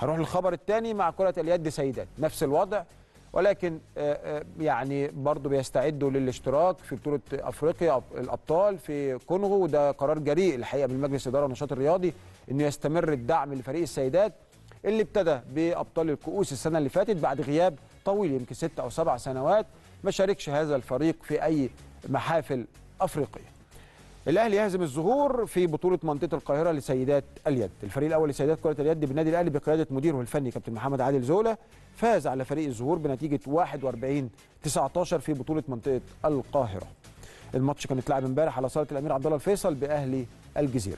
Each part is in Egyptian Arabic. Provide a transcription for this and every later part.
هروح للخبر الثاني مع كره اليد سيدات نفس الوضع ولكن آه، آه، يعني برضه بيستعدوا للاشتراك في بطوله افريقيا الابطال في كونغو وده قرار جريء الحقيقه من مجلس اداره النشاط الرياضي انه يستمر الدعم لفريق السيدات اللي ابتدى بابطال الكؤوس السنه اللي فاتت بعد غياب طويل يمكن ست او سبع سنوات ما شاركش هذا الفريق في اي محافل افريقيه. الاهلي يهزم الظهور في بطوله منطقه القاهره لسيدات اليد، الفريق الاول لسيدات كره اليد بالنادي الاهلي بقياده مديره الفني كابتن محمد عادل زولا فاز على فريق الظهور بنتيجه 41 19 في بطوله منطقه القاهره. الماتش كان اتلعب امبارح على صاله الامير عبد الله الفيصل باهلي الجزيره.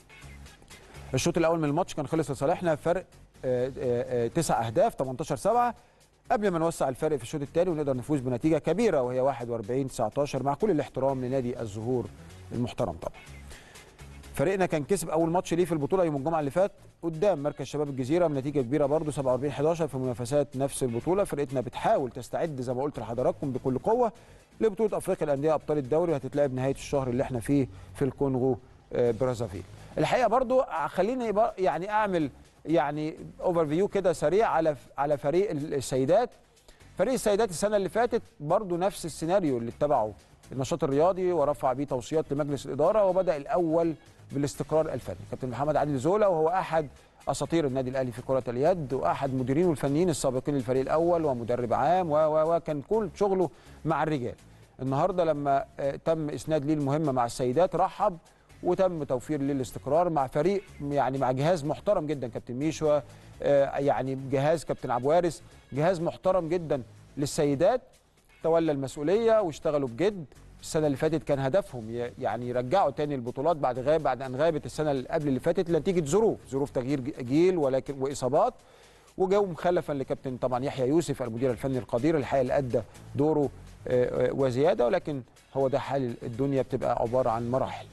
الشوط الاول من الماتش كان خلص لصالحنا فرق آه، آه، آه، تسع اهداف 18 7 قبل ما نوسع الفرق في الشوط الثاني ونقدر نفوز بنتيجه كبيره وهي 41 19 مع كل الاحترام لنادي الزهور المحترم طبعا. فريقنا كان كسب اول ماتش ليه في البطوله يوم الجمعه اللي فات قدام مركز شباب الجزيره بنتيجه كبيره برضه 47 11 في منافسات نفس البطوله فرقتنا بتحاول تستعد زي ما قلت لحضراتكم بكل قوه لبطوله افريقيا الانديه ابطال الدوري وهتتلعب نهايه الشهر اللي احنا فيه في الكونغو آه، برازافيل. الحقيقه برضه خليني بر- يعني اعمل يعني اوفر فيو كده سريع على على فريق السيدات فريق السيدات السنه اللي فاتت برضه نفس السيناريو اللي اتبعه النشاط الرياضي ورفع بيه توصيات لمجلس الاداره وبدا الاول بالاستقرار الفني كابتن محمد عادل زولا وهو احد اساطير النادي الاهلي في كره اليد واحد مديرين الفنيين السابقين للفريق الاول ومدرب عام و و وكان كل شغله مع الرجال النهارده لما آه، تم اسناد ليه المهمه مع السيدات رحب وتم توفير ليه الاستقرار مع فريق يعني مع جهاز محترم جدا كابتن ميشوا آه، يعني جهاز كابتن عبد وارث جهاز محترم جدا للسيدات تولى المسؤوليه واشتغلوا بجد السنه اللي فاتت كان هدفهم ي- يعني يرجعوا تاني البطولات بعد غاب بعد ان غابت السنه اللي قبل اللي فاتت نتيجه ظروف ظروف تغيير ج- جيل ولكن واصابات وجو مخلفا لكابتن طبعا يحيى يوسف المدير الفني القدير الحقيقه اللي ادى دوره آه، آه، وزياده ولكن هو ده حال الدنيا بتبقى عباره عن مراحل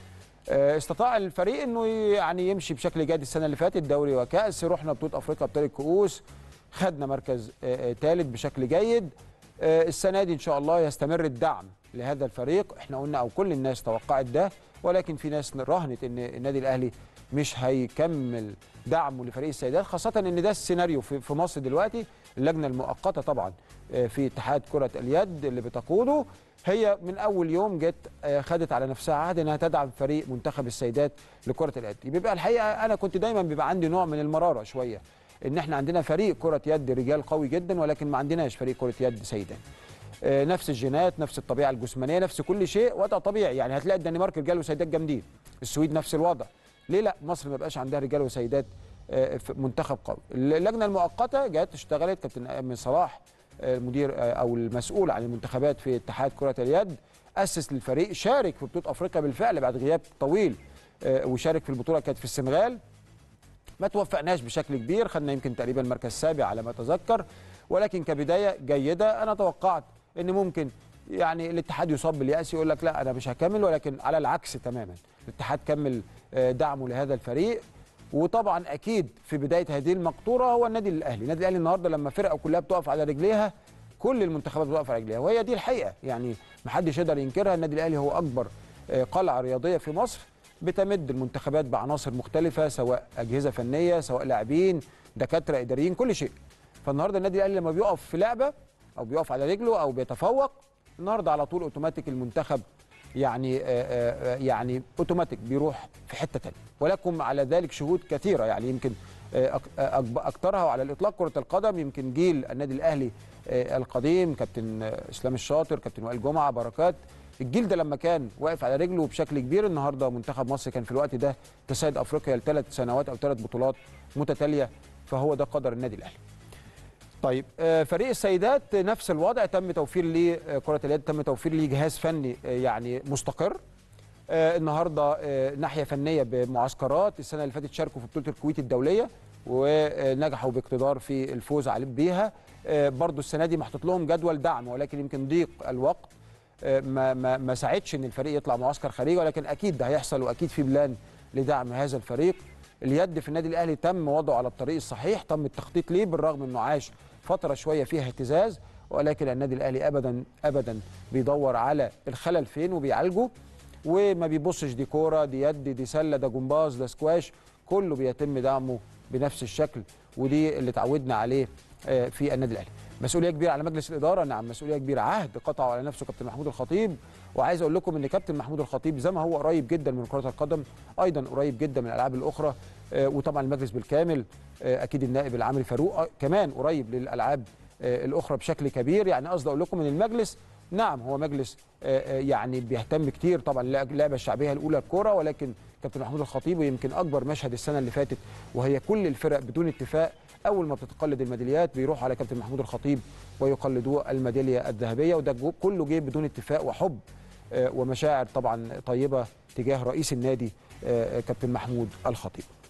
آه، استطاع الفريق انه يعني يمشي بشكل جيد السنه اللي فاتت دوري وكاس رحنا بطوله افريقيا ابطال الكؤوس خدنا مركز ثالث بشكل جيد آه، السنه دي ان شاء الله يستمر الدعم لهذا الفريق احنا قلنا او كل الناس توقعت ده ولكن في ناس راهنت ان النادي الاهلي مش هيكمل دعمه لفريق السيدات خاصه ان ده السيناريو في في مصر دلوقتي اللجنه المؤقته طبعا آه، في اتحاد كره اليد اللي بتقوده هي من اول يوم جت آه، خدت على نفسها عهد انها تدعم فريق منتخب السيدات لكره اليد بيبقى الحقيقه انا كنت دايما بيبقى عندي نوع من المراره شويه ان احنا عندنا فريق كره يد رجال قوي جدا ولكن ما عندناش فريق كره يد سيدات آه، نفس الجينات نفس الطبيعه الجسمانيه نفس كل شيء وضع طبيعي يعني هتلاقي الدنمارك رجال وسيدات جامدين السويد نفس الوضع ليه لا مصر ما يبقاش عندها رجال وسيدات آه، في منتخب قوي اللجنه المؤقته جت اشتغلت كابتن امين صلاح آه، المدير آه، او المسؤول عن المنتخبات في اتحاد كره اليد اسس للفريق شارك في بطوله افريقيا بالفعل بعد غياب طويل آه، وشارك في البطوله كانت في السنغال ما توفقناش بشكل كبير خدنا يمكن تقريبا مركز سابع على ما اتذكر ولكن كبدايه جيده انا توقعت ان ممكن يعني الاتحاد يصاب بالياس يقول لك لا انا مش هكمل ولكن على العكس تماما الاتحاد كمل آه، دعمه لهذا الفريق وطبعا اكيد في بدايه هذه المقطوره هو النادي الاهلي النادي الاهلي النهارده لما فرقه كلها بتقف على رجليها كل المنتخبات بتقف على رجليها وهي دي الحقيقه يعني محدش يقدر ينكرها النادي الاهلي هو اكبر آه، قلعه رياضيه في مصر بتمد المنتخبات بعناصر مختلفه سواء اجهزه فنيه سواء لاعبين دكاتره اداريين كل شيء فالنهارده النادي الاهلي لما بيقف في لعبه او بيقف على رجله او بيتفوق النهارده على طول اوتوماتيك المنتخب يعني آه، آه، آه، يعني اوتوماتيك بيروح في حته ثانيه ولكم على ذلك شهود كثيره يعني يمكن آه، أك- آه، أكب- اكثرها وعلى الاطلاق كره القدم يمكن جيل النادي الاهلي آه، القديم كابتن آه، اسلام الشاطر كابتن وائل جمعه بركات الجيل ده لما كان واقف على رجله بشكل كبير النهارده منتخب مصر كان في الوقت ده تسيد افريقيا لثلاث سنوات او ثلاث بطولات متتاليه فهو ده قدر النادي الاهلي طيب آه، فريق السيدات نفس الوضع تم توفير ليه آه، كرة اليد تم توفير ليه جهاز فني آه، يعني مستقر آه، النهارده آه، ناحية فنية بمعسكرات السنة اللي فاتت شاركوا في بطولة الكويت الدولية ونجحوا باقتدار في الفوز عليه بيها آه، برضو السنة دي محطوط لهم جدول دعم ولكن يمكن ضيق الوقت آه، ما ما ما ساعدش ان الفريق يطلع معسكر خارجي ولكن اكيد ده هيحصل واكيد في بلان لدعم هذا الفريق اليد في النادي الاهلي تم وضعه على الطريق الصحيح تم التخطيط ليه بالرغم انه عاش فتره شويه فيها اهتزاز ولكن النادي الاهلي ابدا ابدا بيدور على الخلل فين وبيعالجه وما بيبصش دي كوره دي يد دي سله ده جمباز ده سكواش كله بيتم دعمه بنفس الشكل ودي اللي اتعودنا عليه آه، في النادي الاهلي مسؤوليه كبيره على مجلس الاداره نعم مسؤوليه كبيره عهد قطعه على نفسه كابتن محمود الخطيب وعايز اقول لكم ان كابتن محمود الخطيب زي ما هو قريب جدا من كره القدم ايضا قريب جدا من الالعاب الاخرى آه، وطبعا المجلس بالكامل آه، اكيد النائب العامري فاروق آه، كمان قريب للالعاب آه، الاخرى بشكل كبير يعني قصدي اقول لكم ان المجلس نعم هو مجلس آه، آه، يعني بيهتم كتير طبعا اللعبه الشعبيه الاولى الكوره ولكن كابتن محمود الخطيب ويمكن اكبر مشهد السنه اللي فاتت وهي كل الفرق بدون اتفاق اول ما بتتقلد الميداليات بيروحوا على كابتن محمود الخطيب ويقلدوه الميداليه الذهبيه وده جو- كله جه بدون اتفاق وحب آه، ومشاعر طبعا طيبه تجاه رئيس النادي آه، كابتن محمود الخطيب